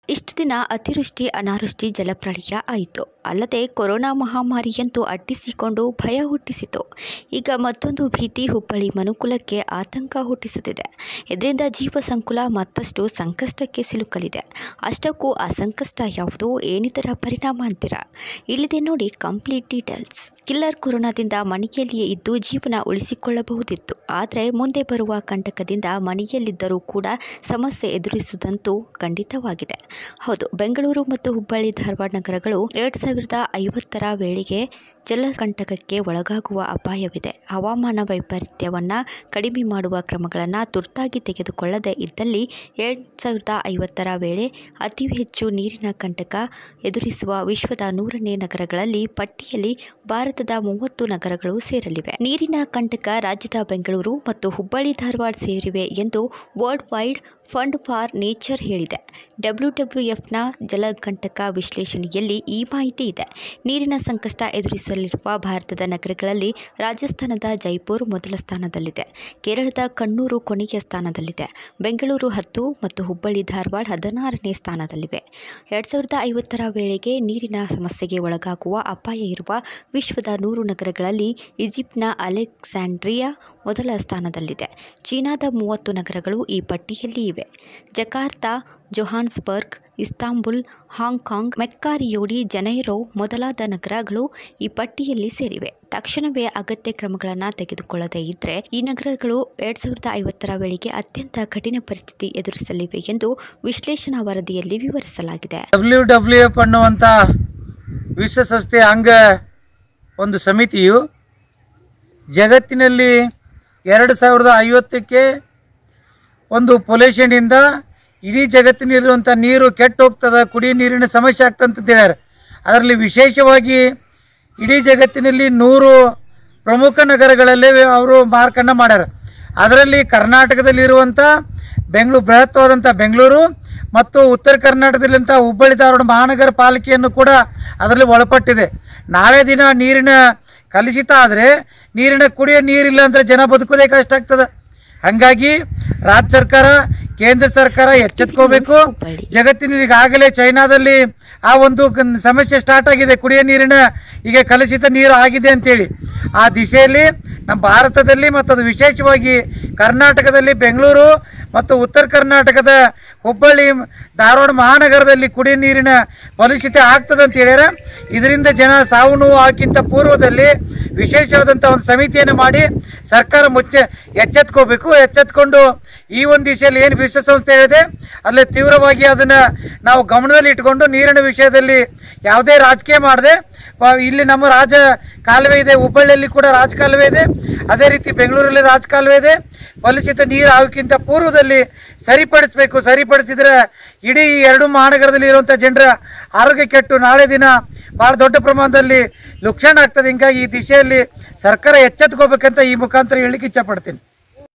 ಇಷ್ಟು ದಿನ ಅತಿವೃಷ್ಟಿ ಅನಾವೃಷ್ಟಿ ಜಲಪ್ರಳಯ ಆಯಿತು ಅಲ್ಲದೆ ಕೊರೋನಾ ಮಹಾಮಾರಿಯಂತೂ ಅಟ್ಟಿಸಿಕೊಂಡು ಭಯ ಹುಟ್ಟಿಸಿತು ಈಗ ಮತ್ತೊಂದು ಭೀತಿ ಹುಬ್ಬಳ್ಳಿ ಮನುಕುಲಕ್ಕೆ ಆತಂಕ ಹುಟ್ಟಿಸುತ್ತಿದೆ ಇದರಿಂದ ಜೀವ ಸಂಕುಲ ಮತ್ತಷ್ಟು ಸಂಕಷ್ಟಕ್ಕೆ ಸಿಲುಕಲಿದೆ ಅಷ್ಟಕ್ಕೂ ಆ ಸಂಕಷ್ಟ ಯಾವುದು ಏನಿದರ ಪರಿಣಾಮ ಅಂತೀರಾ ಇಲ್ಲಿದೆ ನೋಡಿ ಕಂಪ್ಲೀಟ್ ಡೀಟೇಲ್ಸ್ ಕಿಲ್ಲರ್ ಕೊರೋನಾದಿಂದ ಮನೆಯಲ್ಲಿಯೇ ಇದ್ದು ಜೀವನ ಉಳಿಸಿಕೊಳ್ಳಬಹುದಿತ್ತು ಆದರೆ ಮುಂದೆ ಬರುವ ಕಂಟಕದಿಂದ ಮನೆಯಲ್ಲಿದ್ದರೂ ಕೂಡ ಸಮಸ್ಯೆ ಎದುರಿಸುವುದಂತೂ ಖಂಡಿತವಾಗಿದೆ ಹೌದು ಬೆಂಗಳೂರು ಮತ್ತು ಹುಬ್ಬಳ್ಳಿ ಧಾರವಾಡ ನಗರಗಳು ಎರಡು ಸಾವಿರದ ಐವತ್ತರ ವೇಳೆಗೆ ಜಲಕಂಟಕಕ್ಕೆ ಒಳಗಾಗುವ ಅಪಾಯವಿದೆ ಹವಾಮಾನ ವೈಪರೀತ್ಯವನ್ನು ಕಡಿಮೆ ಮಾಡುವ ಕ್ರಮಗಳನ್ನು ತುರ್ತಾಗಿ ತೆಗೆದುಕೊಳ್ಳದೆ ಇದ್ದಲ್ಲಿ ಎರಡು ಸಾವಿರದ ಐವತ್ತರ ವೇಳೆ ಅತಿ ಹೆಚ್ಚು ನೀರಿನ ಕಂಟಕ ಎದುರಿಸುವ ವಿಶ್ವದ ನೂರನೇ ನಗರಗಳಲ್ಲಿ ಪಟ್ಟಿಯಲ್ಲಿ ಭಾರತದ ಮೂವತ್ತು ನಗರಗಳು ಸೇರಲಿವೆ ನೀರಿನ ಕಂಟಕ ರಾಜ್ಯದ ಬೆಂಗಳೂರು ಮತ್ತು ಹುಬ್ಬಳ್ಳಿ ಧಾರವಾಡ ಸೇರಿವೆ ಎಂದು World Wide Fund for Nature ಹೇಳಿದೆ ಡಬ್ಲ್ಯೂ ಡಬ್ಲ್ಯೂ ಎಫ್ನ ಜಲಕಂಟಕ ವಿಶ್ಲೇಷಣೆಯಲ್ಲಿ ಈ ಮಾಹಿತಿ ಇದೆ ನೀರಿನ ಸಂಕಷ್ಟ ಎದುರಿಸಲಿರುವ ಭಾರತದ ನಗರಗಳಲ್ಲಿ ರಾಜಸ್ಥಾನದ ಜೈಪುರ್ ಮೊದಲ ಸ್ಥಾನದಲ್ಲಿದೆ ಕೇರಳದ ಕಣ್ಣೂರು ಕೊನೆಯ ಸ್ಥಾನದಲ್ಲಿದೆ ಬೆಂಗಳೂರು ಹತ್ತು ಮತ್ತು ಹುಬ್ಬಳ್ಳಿ ಧಾರವಾಡ ಹದಿನಾರನೇ ಸ್ಥಾನದಲ್ಲಿವೆ ಎರಡು ಸಾವಿರದ ಐವತ್ತರ ವೇಳೆಗೆ ನೀರಿನ ಸಮಸ್ಯೆಗೆ ಒಳಗಾಗುವ ಅಪಾಯ ಇರುವ ವಿಶ್ವದ ನೂರು ನಗರಗಳಲ್ಲಿ ಈಜಿಪ್ಟ್ನ ಅಲೆಕ್ಸಾಂಡ್ರಿಯಾ ಮೊದಲ ಸ್ಥಾನದಲ್ಲಿದೆ ಚೀನಾದ ಮೂವತ್ತು ನಗರಗಳು ಈ ಪಟ್ಟಿಯಲ್ಲಿ ಇವೆ Jakarta Johannesburg Istanbul Hong Kong Mecca Rio de Janeiro ಮೊದಲಾದ ನಗರಗಳು ಈ ಪಟ್ಟಿಯಲ್ಲಿ ಸೇರಿವೆ ತಕ್ಷಣವೇ ಅಗತ್ಯ ಕ್ರಮಗಳನ್ನು ತೆಗೆದುಕೊಳ್ಳದೇ ಇದ್ದರೆ ಈ ನಗರಗಳು ಎರಡ್ ಸಾವಿರದ ಐವತ್ತರ ವೇಳೆಗೆ ಅತ್ಯಂತ ಕಠಿಣ ಪರಿಸ್ಥಿತಿ ಎದುರಿಸಲಿವೆ ಎಂದು ವಿಶ್ಲೇಷಣಾ ವರದಿಯಲ್ಲಿ ವಿವರಿಸಲಾಗಿದೆ ಡಬ್ಲ್ಯೂ ಡಬ್ಲ್ಯೂ ಎಫ್ ಅನ್ನುವಂಥ ವಿಶ್ವಸಂಸ್ಥೆಯ ಅಂಗ ಒಂದು ಸಮಿತಿಯು ಜಗತ್ತಿನಲ್ಲಿ ಎರಡು ಸಾವಿರದ ಐವತ್ತಕ್ಕೆ ಒಂದು ಪೊಲ್ಯೂಷನಿಂದ ಇಡೀ ಜಗತ್ತಿನಲ್ಲಿರುವಂಥ ನೀರು ಕೆಟ್ಟು ಹೋಗ್ತದೆ ಕುಡಿಯೋ ನೀರಿನ ಸಮಸ್ಯೆ ಆಗ್ತಂತ ಹೇಳ್ಯಾರ ಅದರಲ್ಲಿ ವಿಶೇಷವಾಗಿ ಇಡೀ ಜಗತ್ತಿನಲ್ಲಿ ನೂರು ಪ್ರಮುಖ ನಗರಗಳಲ್ಲೇ ಅವರು ಮಾರ್ಕನ್ನು ಮಾಡ್ಯಾರ ಅದರಲ್ಲಿ ಕರ್ನಾಟಕದಲ್ಲಿರುವಂಥ ಬೆಂಗಳೂರು ಬೃಹತ್ವಾದಂಥ ಬೆಂಗಳೂರು ಮತ್ತು ಉತ್ತರ ಕರ್ನಾಟಕದಲ್ಲಿಂಥ ಹುಬ್ಬಳ್ಳಿ ಧಾರವಾಡ ಮಹಾನಗರ ಪಾಲಿಕೆಯನ್ನು ಕೂಡ ಅದರಲ್ಲಿ ಒಳಪಟ್ಟಿದೆ ನಾಳೆ ದಿನ ನೀರಿನ ಕಲುಷಿತ ಆದರೆ ನೀರಿನ ಕುಡಿಯೋ ನೀರಿಲ್ಲ ಅಂದರೆ ಜನ ಬದುಕೋದೇ ಕಷ್ಟ ಆಗ್ತದೆ ಹಾಗಾಗಿ ರಾಜ್ಯ ಸರ್ಕಾರ ಕೇಂದ್ರ ಸರ್ಕಾರ ಎಚ್ಚೆತ್ಕೋಬೇಕು ಜಗತ್ತಿನಲ್ಲಿ ಈಗಾಗಲೇ ಚೈನಾದಲ್ಲಿ ಆ ಒಂದು ಕನ್- ಸಮಸ್ಯೆ ಸ್ಟಾರ್ಟ್ ಆಗಿದೆ ಕುಡಿಯೋ ನೀರಿನ ಈಗ ಕಲುಷಿತ ನೀರು ಆಗಿದೆ ಅಂತೇಳಿ ಆ ದಿಶೆಯಲ್ಲಿ ನಮ್ಮ ಭಾರತದಲ್ಲಿ ಮತ್ತು ಅದು ವಿಶೇಷವಾಗಿ ಕರ್ನಾಟಕದಲ್ಲಿ ಬೆಂಗಳೂರು ಮತ್ತು ಉತ್ತರ ಕರ್ನಾಟಕದ ಹುಬ್ಬಳ್ಳಿ ಧಾರವಾಡ ಮಹಾನಗರದಲ್ಲಿ ಕುಡಿಯೋ ನೀರಿನ ಕಲುಷಿತ ಆಗ್ತದೆ ಅಂತ ಹೇಳ್ಯಾರ ಇದರಿಂದ ಜನ ಸಾವು ನೋವು ಆಗಿಂತ ಪೂರ್ವದಲ್ಲಿ ವಿಶೇಷವಾದಂಥ ಒಂದು ಸಮಿತಿಯನ್ನು ಮಾಡಿ ಸರ್ಕಾರ ಮುಚ್ಚೆ ಎಚ್ಚೆತ್ಕೋಬೇಕು ಎಚ್ಚೆತ್ಕೊಂಡು ಈ ಒಂದು ದಿಶೆಯಲ್ಲಿ ಏನು ವಿಶ್ವಸಂಸ್ಥೆ ಹೇಳಿದೆ ಅಲ್ಲೇ ತೀವ್ರವಾಗಿ ಅದನ್ನು ನಾವು ಗಮನದಲ್ಲಿ ಇಟ್ಕೊಂಡು ನೀರಿನ ವಿಷಯದಲ್ಲಿ ಯಾವುದೇ ರಾಜಕೀಯ ಮಾಡದೆ ಇಲ್ಲಿ ನಮ್ಮ ರಾಜ ಕಾಲುವೆ ಇದೆ ಹುಬ್ಬಳ್ಳಿಯಲ್ಲಿ ಕೂಡ ರಾಜ ಕಾಲುವೆ ಇದೆ ಅದೇ ರೀತಿ ಬೆಂಗಳೂರಲ್ಲಿ ರಾಜ ಕಾಲುವೆ ಇದೆ ಕಲುಷಿತ ನೀರು ಆಗೋಕ್ಕಿಂತ ಪೂರ್ವದಲ್ಲಿ ಸರಿಪಡಿಸಬೇಕು ಸರಿಪಡಿಸಿದ್ರೆ ಇಡೀ ಈ ಎರಡು ಮಹಾನಗರದಲ್ಲಿ ಇರುವಂಥ ಜನರ ಆರೋಗ್ಯ ಕೆಟ್ಟು ನಾಳೆ ದಿನ ಭಾಳ ದೊಡ್ಡ ಪ್ರಮಾಣದಲ್ಲಿ ಲುಕ್ಷಣ ಆಗ್ತದೆ ಹಿಂಗಾಗಿ ಈ ದಿಶೆಯಲ್ಲಿ ಸರ್ಕಾರ ಎಚ್ಚೆತ್ಕೋಬೇಕಂತ ಈ ಮುಖಾಂತರ ಹೇಳಲಿಕ್ಕೆ ಇಚ್ಛಪಡ್ತೀನಿ